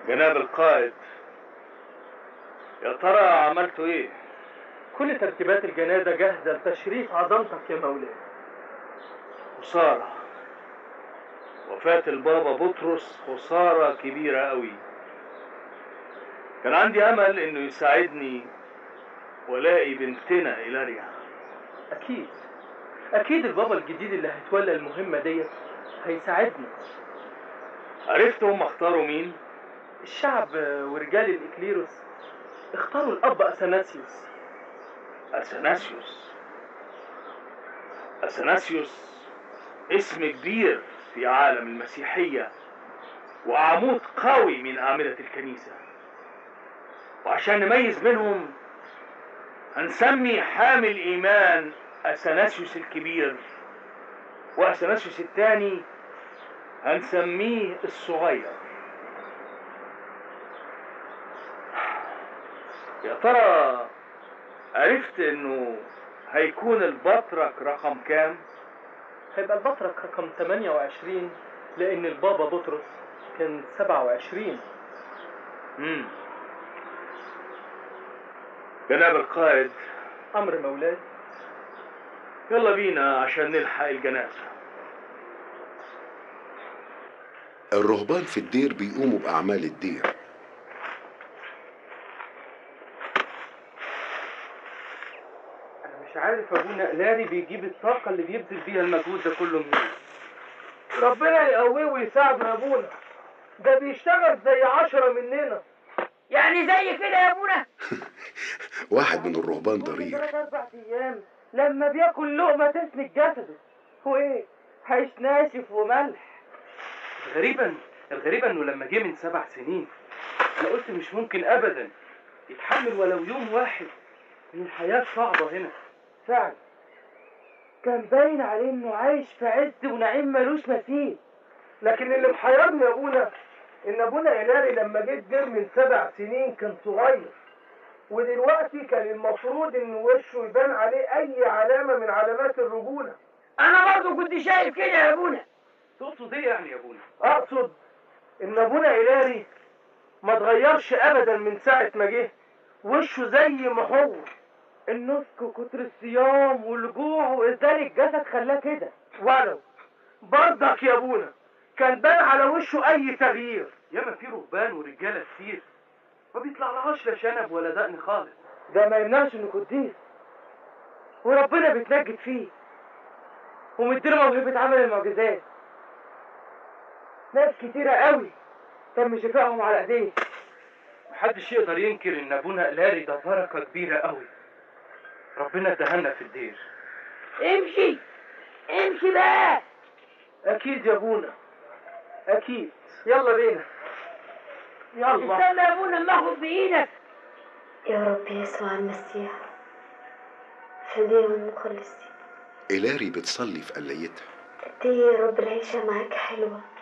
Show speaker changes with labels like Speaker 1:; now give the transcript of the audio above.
Speaker 1: جناب القائد يا ترى عملتوا ايه
Speaker 2: كل ترتيبات الجنازة جاهزة لتشريف عظمتك يا مولاي
Speaker 1: خسارة وفاة البابا بطرس خسارة كبيرة قوي كان عندي أمل إنه يساعدني ولاقي بنتنا إيلاريا
Speaker 2: أكيد أكيد البابا الجديد اللي هيتولى المهمة ديت هيساعدنا
Speaker 1: عرفت هم اختاروا مين؟
Speaker 2: الشعب ورجال الإكليروس اختاروا الأب أثناسيوس
Speaker 1: أثناسيوس أثناسيوس اسم كبير في عالم المسيحية وعمود قوي من أعمدة الكنيسة وعشان نميز بينهم هنسمي حامل إيمان أثناسيوس الكبير وأثناسيوس الثاني هنسميه الصغير يا ترى عرفت انه هيكون البطرك رقم كام؟
Speaker 2: هيبقى البطرك رقم 28 لأن البابا بطرس كان 27
Speaker 1: امم جناب القائد
Speaker 2: أمر مولاي
Speaker 1: يلا بينا عشان نلحق الجنازة
Speaker 3: الرهبان في الدير بيقوموا بأعمال الدير
Speaker 2: أنا مش عارف أبونا إلاري بيجيب الطاقة اللي بيبذل بيها المجهود ده كله منين
Speaker 4: ربنا يقويه ويساعده يا ابونا ده بيشتغل زي عشرة مننا
Speaker 5: يعني زي كده يا ابونا
Speaker 3: واحد من الرهبان
Speaker 4: كل
Speaker 3: ضرير
Speaker 4: ثلاث أربع أيام لما بياكل لقمة تسند جسده وإيه هيش ناشف وملح
Speaker 2: غريبا الغريبة إنه لما جه من سبع سنين أنا قلت مش ممكن أبدا يتحمل ولو يوم واحد من الحياة صعبة هنا
Speaker 4: فعلا كان باين عليه إنه عايش في عز ونعيم ملوش مثيل لكن اللي محيرني يا أبونا إن أبونا إلاري لما جه الدير من سبع سنين كان صغير ودلوقتي كان المفروض إن وشه يبان عليه أي علامة من علامات الرجولة
Speaker 5: انا برضو كنت شايف كده يا ابونا
Speaker 2: تقصد إيه يعني يا أبونا؟
Speaker 4: اقصد ان ابونا إلاري ما اتغيرش ابدا من ساعة ما جه وشه زي ما هو النسك وكتر الصيام والجوع وإزاي الجسد خلاه كده ولو برضك يا ابونا كان بان على وشه اي تغيير
Speaker 2: ياما في رهبان ورجالة كتير ما بيطلعلهاش لا شنب ولا دقن خالص
Speaker 4: ده ما يمنعش انه قديس وربنا بيتنجد فيه ومديله موهبة عمل المعجزات ناس كتيرة قوي تم شفائهم على ايديه
Speaker 2: محدش يقدر ينكر إن أبونا إلاري ده بركة كبيرة قوي ربنا ادهلنا في الدير
Speaker 5: امشي امشي بقى
Speaker 4: اكيد يا ابونا اكيد يلا بينا يلا
Speaker 5: استنى يا ابونا اما اخد بايدك
Speaker 6: يا رب يسوع المسيح فديهم مخلصي
Speaker 3: إلاري بتصلي في قلايتها
Speaker 6: قد ايه يا رب العيشة معاك حلوة